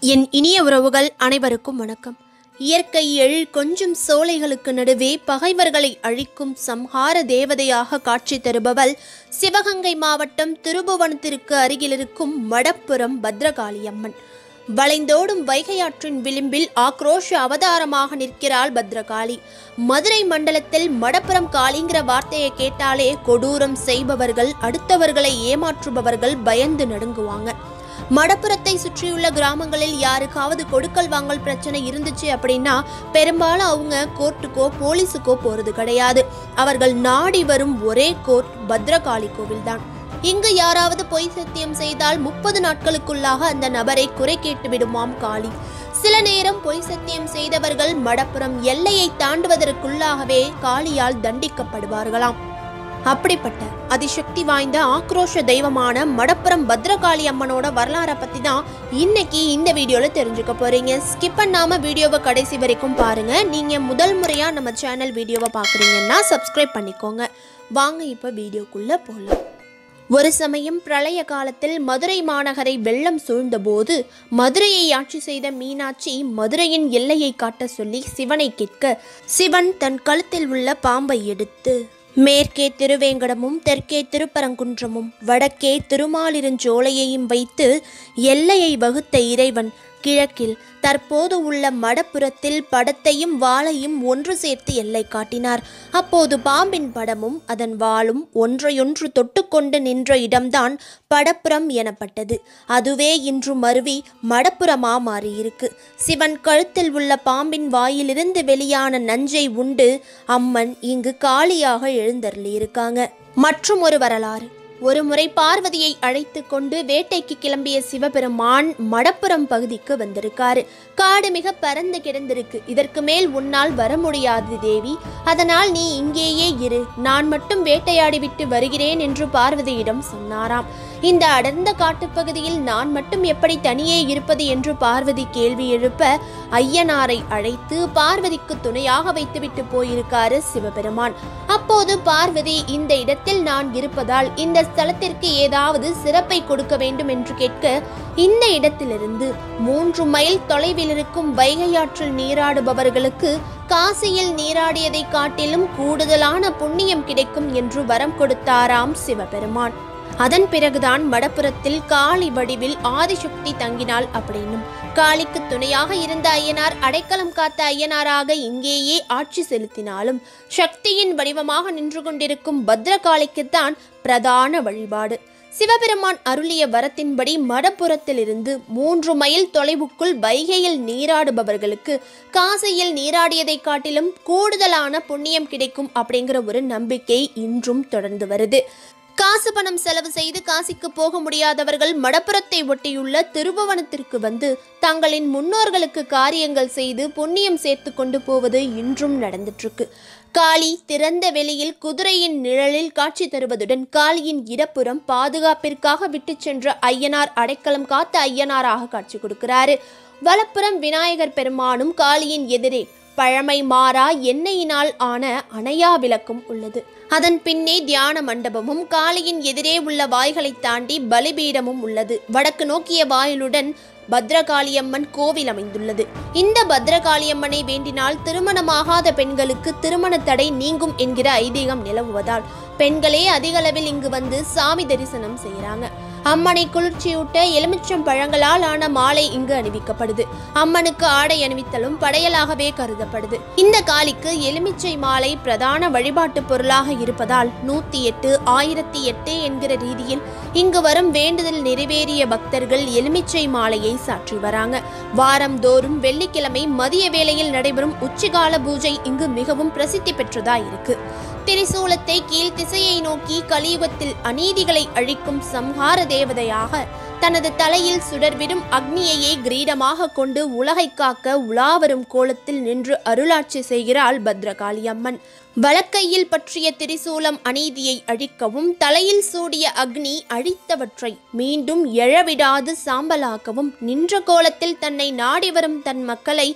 என் இனிய உறவுகள் அனைவருக்கும் வணக்கம் இயற்கை எழ் கொஞ்சம் சோலைகளுக்கு நடுவே பகைவர்களை அழிக்கும் சம்ஹார தேவதையாக காட்சி தருபவள் சிவகங்கை மாவட்டம் திருபுவனத்திற்கு அருகில் இருக்கும் மடப்புறம் பத்ரகாளி அம்மன் வளைந்தோடும் வைகையாற்றின் விளிம்பில் ஆக்ரோஷ அவதாரமாக நிற்கிறாள் பத்ரகாளி மதுரை மண்டலத்தில் மடப்புறம் காளிங்கிற வார்த்தையை கேட்டாலே கொடூரம் செய்பவர்கள் அடுத்தவர்களை ஏமாற்றுபவர்கள் பயந்து நடுங்குவாங்க மடப்புறத்தை சுற்றியுள்ள கிராமங்களில் யாருக்காவது கொடுக்கல் வாங்கல் பிரச்சனை இருந்துச்சு அப்படின்னா பெரும்பாலும் அவங்க கோர்ட்டுக்கோ போலீஸுக்கோ போறது கிடையாது அவர்கள் நாடி வரும் ஒரே கோர்ட் பத்ரகாளி கோவில்தான் இங்கு யாராவது பொய் சத்தியம் செய்தால் முப்பது நாட்களுக்குள்ளாக அந்த நபரை குறை கேட்டு விடுமாம் காளி சில நேரம் பொய் சத்தியம் செய்தவர்கள் மடப்புறம் எல்லையை தாண்டுவதற்குள்ளாகவே காளியால் தண்டிக்கப்படுவார்களாம் அப்படிப்பட்ட அதிசக்தி வாய்ந்த ஆக்ரோஷ தெய்வமான மடப்புறம் பத்ரகாளி அம்மனோட வரலாறை பத்தி தான் இன்னைக்கு இந்த வீடியோல தெரிஞ்சுக்க போறீங்க ஸ்கிப் பண்ணாம வீடியோவை கடைசி வரைக்கும் பாருங்க நீங்க முதல் முறையா நம்ம சேனல் வீடியோவை பாக்குறீங்கன்னா சப்ஸ்கிரைப் பண்ணிக்கோங்க வாங்க இப்ப வீடியோக்குள்ள போகலாம் ஒரு சமயம் பிரளய காலத்தில் மதுரை மாநகரை வெள்ளம் சூழ்ந்தபோது மதுரையை ஆட்சி செய்த மீனாட்சி மதுரையின் எல்லையை காட்ட சொல்லி சிவனை கேட்க சிவன் தன் கழுத்தில் உள்ள பாம்பை எடுத்து மேற்கே திருவேங்கடமும் தெற்கே திருப்பரங்குன்றமும் வடக்கே திருமாலிருஞ்சோலையையும் வைத்து எல்லையை வகுத்த இறைவன் கிழக்கில் தற்போது உள்ள மடப்புறத்தில் படத்தையும் வாளையும் ஒன்று சேர்த்து எல்லை காட்டினார் அப்போது பாம்பின் படமும் அதன் வாளும் ஒன்றையொன்று தொட்டுக்கொண்டு நின்ற இடம்தான் படப்புறம் எனப்பட்டது அதுவே இன்று மருவி மடப்புறமா மாறியிருக்கு சிவன் கழுத்தில் உள்ள பாம்பின் வாயிலிருந்து வெளியான நஞ்சை உண்டு அம்மன் இங்கு காளியாக எழுந்தருளியிருக்காங்க மற்றும் ஒரு வரலாறு ஒரு முறை பார்வதியை அழைத்து கொண்டு வேட்டைக்கு கிளம்பிய சிவபெருமான் மடப்புறம் பகுதிக்கு வந்திருக்காரு காடு மிக பறந்து கிடந்திருக்கு இதற்கு மேல் உன்னால் வர முடியாது தேவி அதனால் நீ இங்கேயே இரு நான் மட்டும் வேட்டையாடி விட்டு வருகிறேன் என்று பார்வதியிடம் சொன்னாராம் இந்த அடர்ந்த காட்டுப்பகுதியில் நான் மட்டும் எப்படி தனியே இருப்பது என்று பார்வதி கேள்வி எழுப்ப ஐயனாரை அழைத்து பார்வதிக்கு துணையாக வைத்துவிட்டு போயிருக்காரு சிவபெருமான் அப்போது பார்வதி இந்த இடத்தில் நான் இருப்பதால் இந்த ஸ்தலத்திற்கு ஏதாவது சிறப்பை கொடுக்க வேண்டும் என்று கேட்க இந்த இடத்திலிருந்து மூன்று மைல் தொலைவில் இருக்கும் வைகையாற்றில் நீராடுபவர்களுக்கு காசியில் நீராடியதை காட்டிலும் கூடுதலான புண்ணியம் கிடைக்கும் என்று வரம் கொடுத்தாராம் சிவபெருமான் அதன் பிறகுதான் மடப்புறத்தில் காளி வடிவில் ஆதிசக்தி தங்கினாள் அப்படின்னும் காளிக்கு துணையாக இருந்த ஐயனார் அடைக்கலம் காத்த ஐயனாராக இங்கேயே ஆட்சி செலுத்தினாலும் சக்தியின் வடிவமாக நின்று கொண்டிருக்கும் பத்ரகாளிக்குத்தான் பிரதான வழிபாடு சிவபெருமான் அருளிய வரத்தின்படி மடப்புறத்திலிருந்து மூன்று மைல் தொலைவுக்குள் வைகையில் நீராடுபவர்களுக்கு காசியில் நீராடியதை காட்டிலும் கூடுதலான புண்ணியம் கிடைக்கும் அப்படிங்கிற ஒரு நம்பிக்கை இன்றும் தொடர்ந்து வருது காசு பணம் செலவு செய்து காசிக்கு போக முடியாதவர்கள் மடப்புறத்தை ஒட்டியுள்ள திருபுவனத்திற்கு வந்து தங்களின் முன்னோர்களுக்கு காரியங்கள் செய்து புண்ணியம் சேர்த்து கொண்டு போவது இன்றும் நடந்துட்டு இருக்கு காளி திறந்த வெளியில் குதிரையின் நிழலில் காட்சி தருவதுடன் காளியின் இடப்புறம் பாதுகாப்பிற்காக விட்டு சென்ற ஐயனார் அடைக்கலம் காத்த ஐயனாராக காட்சி கொடுக்கிறாரு வலப்புறம் விநாயகர் பெருமானும் காளியின் எதிரே பழமை மாறா எண்ணெயினால் ஆன அணையா விளக்கும் உள்ளது அதன் பின்னே தியான மண்டபமும் காளியின் எதிரே உள்ள வாய்களை தாண்டி பலிபீடமும் உள்ளது வடக்கு நோக்கிய வாயிலுடன் பத்ரகாளியம்மன் கோவில் அமைந்துள்ளது இந்த பத்ரகாளியம்மனை வேண்டினால் திருமணமாகாத பெண்களுக்கு திருமண தடை நீங்கும் என்கிற ஐதீகம் நிலவுவதால் பெண்களே அதிக அளவில் இங்கு வந்து சாமி தரிசனம் செய்கிறாங்க அம்மனை குளிர்ச்சியூட்ட எலுமிச்சம் பழங்களால் ஆன மாலை இங்கு அணிவிக்கப்படுது அம்மனுக்கு ஆடை அணிவித்தலும் படையலாகவே கருதப்படுது இந்த காளிக்கு எலுமிச்சை மாலை பிரதான வழிபாட்டு பொருளாக இருப்பதால் நூத்தி எட்டு ஆயிரத்தி எட்டு என்கிற ரீதியில் இங்கு வரும் வேண்டுதல் நிறைவேறிய பக்தர்கள் எலுமிச்சை மாலையை சாற்றி வராங்க வாரந்தோறும் வெள்ளிக்கிழமை மதிய வேளையில் நடைபெறும் உச்சிகால பூஜை இங்கு மிகவும் பிரசித்தி பெற்றதா இருக்கு திரிசூலத்தை கீழ் திசையை நோக்கி கலியுகத்தில் அநீதிகளை அழிக்கும் சம்ஹார தேவதையாக தனது தலையில் சுடர்விடும் அக்னியையே கிரீடமாக கொண்டு உலகை காக்க உலாவரும் கோலத்தில் நின்று அருளாட்சி செய்கிறாள் பத்ரகாளி அம்மன் வலக்கையில் பற்றிய திரிசூலம் அநீதியை அழிக்கவும் தலையில் சூடிய அக்னி அழித்தவற்றை மீண்டும் எழவிடாது சாம்பலாக்கவும் நின்ற கோலத்தில் தன்னை நாடி வரும் தன் மக்களை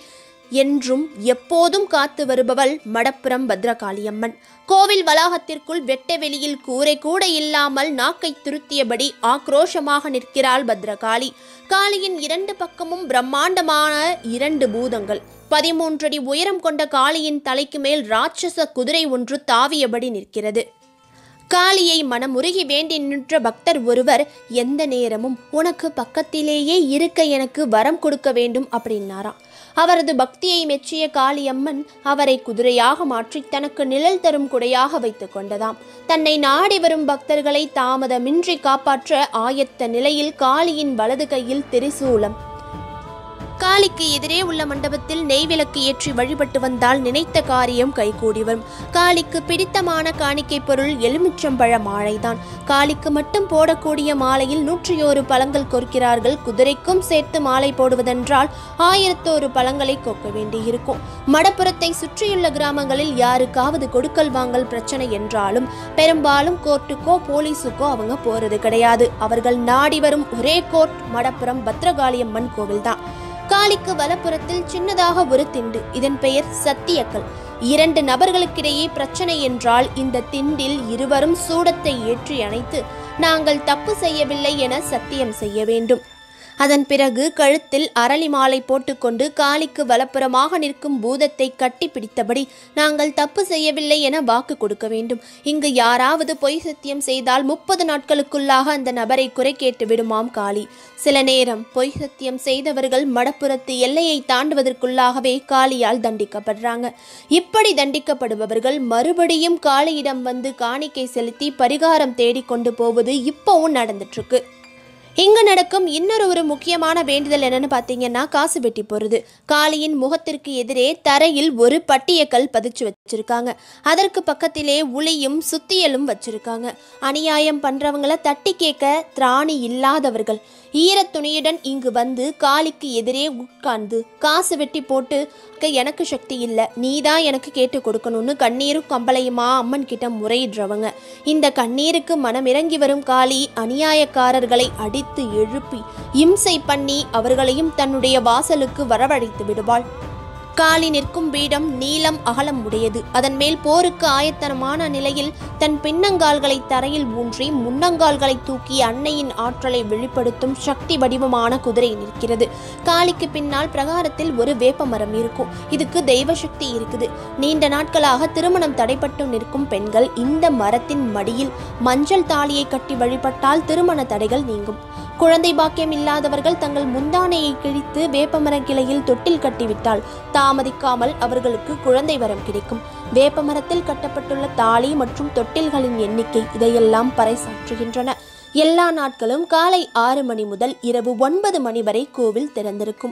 என்றும் எப்போதும் காத்து வருபவள் மடப்புறம் பத்ரகாளியம்மன் கோவில் வளாகத்திற்குள் வெட்ட வெளியில் கூரை கூட இல்லாமல் நாக்கை துருத்தியபடி ஆக்ரோஷமாக நிற்கிறாள் பத்ரகாளி காளியின் இரண்டு பக்கமும் பிரம்மாண்டமான இரண்டு பூதங்கள் பதிமூன்றடி உயரம் கொண்ட காளியின் தலைக்கு மேல் ராட்சச குதிரை ஒன்று தாவியபடி நிற்கிறது காளியை மனமுருகி வேண்டி நின்ற பக்தர் ஒருவர் எந்த நேரமும் உனக்கு பக்கத்திலேயே இருக்க எனக்கு வரம் கொடுக்க வேண்டும் அப்படின்னாராம் அவரது பக்தியை மெச்சிய காளியம்மன் அவரை குதிரையாக மாற்றி தனக்கு நிழல் தரும் குடையாக வைத்துக் கொண்டதாம் தன்னை நாடி வரும் பக்தர்களை தாமதமின்றி காப்பாற்ற ஆயத்த நிலையில் காளியின் வலது கையில் திரிசூலம் காளிக்கு எதிரே உள்ள மண்டபத்தில் நெய்விளக்கு ஏற்றி வழிபட்டு வந்தால் நினைத்த காரியம் கைகூடி வரும் காளிக்கு பிடித்தமான காணிக்கை பொருள் எலுமிச்சம்பழ மாலைதான் காளிக்கு மட்டும் போடக்கூடிய மாலையில் நூற்றியோரு பழங்கள் கொர்க்கிறார்கள் குதிரைக்கும் சேர்த்து மாலை போடுவதென்றால் ஆயிரத்தோரு பழங்களை கொக்க வேண்டியிருக்கும் மடப்புறத்தை சுற்றியுள்ள கிராமங்களில் யாருக்காவது கொடுக்கல் வாங்கல் பிரச்சனை என்றாலும் பெரும்பாலும் கோர்ட்டுக்கோ போலீஸுக்கோ அவங்க போறது கிடையாது அவர்கள் நாடி வரும் ஒரே கோர்ட் மடப்புறம் பத்ரகாளியம்மன் கோவில்தான் காளிக்கு வலப்புறத்தில் சின்னதாக ஒரு திண்டு இதன் பெயர் சத்தியக்கல் இரண்டு நபர்களுக்கிடையே பிரச்சனை என்றால் இந்த திண்டில் இருவரும் சூடத்தை ஏற்றி அணைத்து நாங்கள் தப்பு செய்யவில்லை என சத்தியம் செய்ய வேண்டும் அதன் பிறகு கழுத்தில் அரளி மாலை போட்டுக்கொண்டு காளிக்கு வலப்புறமாக நிற்கும் பூதத்தை கட்டி பிடித்தபடி நாங்கள் தப்பு செய்யவில்லை என வாக்கு கொடுக்க வேண்டும் இங்கு யாராவது பொய் சத்தியம் செய்தால் முப்பது நாட்களுக்குள்ளாக அந்த நபரை குறை கேட்டு விடுமாம் காளி சில நேரம் பொய் சத்தியம் செய்தவர்கள் மடப்புறத்து எல்லையை தாண்டுவதற்குள்ளாகவே காளியால் தண்டிக்கப்படுறாங்க இப்படி தண்டிக்கப்படுபவர்கள் மறுபடியும் காளியிடம் வந்து காணிக்கை செலுத்தி பரிகாரம் தேடிக் கொண்டு போவது இப்போவும் நடந்துட்டு இருக்கு இங்கு நடக்கும் இன்னொரு ஒரு முக்கியமான வேண்டுதல் என்னன்னு பார்த்தீங்கன்னா காசு வெட்டி போகிறது காளியின் முகத்திற்கு எதிரே தரையில் ஒரு பட்டியக்கல் பதிச்சு வச்சிருக்காங்க அதற்கு பக்கத்திலே உளியும் சுத்தியலும் வச்சிருக்காங்க அநியாயம் பண்றவங்கள தட்டி கேட்க திராணி இல்லாதவர்கள் ஈரத் துணியுடன் இங்கு வந்து காளிக்கு எதிரே உட்கார்ந்து காசு வெட்டி போட்டு "அக்கா, எனக்கு சக்தி இல்லை நீ தான் எனக்கு கேட்டு கொடுக்கணும்னு கண்ணீரும் கம்பளையுமா அம்மன் கிட்ட முறையிடுறவங்க இந்த கண்ணீருக்கு மனம் இறங்கி வரும் காளி அநியாயக்காரர்களை அடித்து எழுப்பி இம்சை பண்ணி அவர்களையும் தன்னுடைய வாசலுக்கு வரவழைத்து விடுவாள் காளி நிற்கும் பீடம் நீளம் அகலம் உடையது அதன் மேல் போருக்கு ஆயத்தனமான நிலையில் தன் பின்னங்கால்களை தரையில் ஊன்றி முன்னங்கால்களை தூக்கி அன்னையின் ஆற்றலை வெளிப்படுத்தும் சக்தி வடிவமான குதிரை நிற்கிறது காளிக்கு பின்னால் பிரகாரத்தில் ஒரு வேப்ப மரம் இருக்கும் இதுக்கு தெய்வ சக்தி இருக்குது நீண்ட நாட்களாக திருமணம் தடைப்பட்டு நிற்கும் பெண்கள் இந்த மரத்தின் மடியில் மஞ்சள் தாலியை கட்டி வழிபட்டால் திருமண தடைகள் நீங்கும் குழந்தை பாக்கியம் இல்லாதவர்கள் தங்கள் முந்தானையை கிழித்து வேப்பமர கிளையில் தொட்டில் கட்டிவிட்டால் தாமதிக்காமல் அவர்களுக்கு குழந்தை வரம் கிடைக்கும் வேப்ப மரத்தில் கட்டப்பட்டுள்ள தாலி மற்றும் தொட்டில்களின் எண்ணிக்கை இதையெல்லாம் பறைசாற்றுகின்றன எல்லா நாட்களும் காலை ஆறு மணி முதல் இரவு ஒன்பது மணி வரை கோவில் திறந்திருக்கும்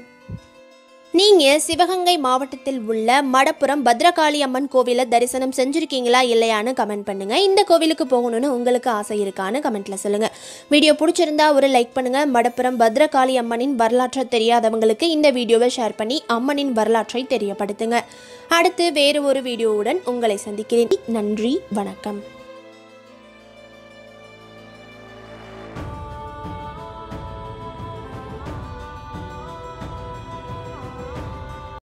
நீங்க சிவகங்கை மாவட்டத்தில் உள்ள மடப்புறம் பத்ரகாளி அம்மன் கோவிலை தரிசனம் செஞ்சிருக்கீங்களா இல்லையான்னு கமெண்ட் பண்ணுங்க இந்த கோவிலுக்கு போகணும்னு உங்களுக்கு ஆசை இருக்கான்னு கமெண்ட்ல சொல்லுங்க வீடியோ பிடிச்சிருந்தா ஒரு லைக் பண்ணுங்க மடப்புறம் பத்ரகாளி அம்மனின் வரலாற்றை தெரியாதவங்களுக்கு இந்த வீடியோவை ஷேர் பண்ணி அம்மனின் வரலாற்றை தெரியப்படுத்துங்க அடுத்து வேறு ஒரு வீடியோவுடன் உங்களை சந்திக்கிறேன் நன்றி வணக்கம்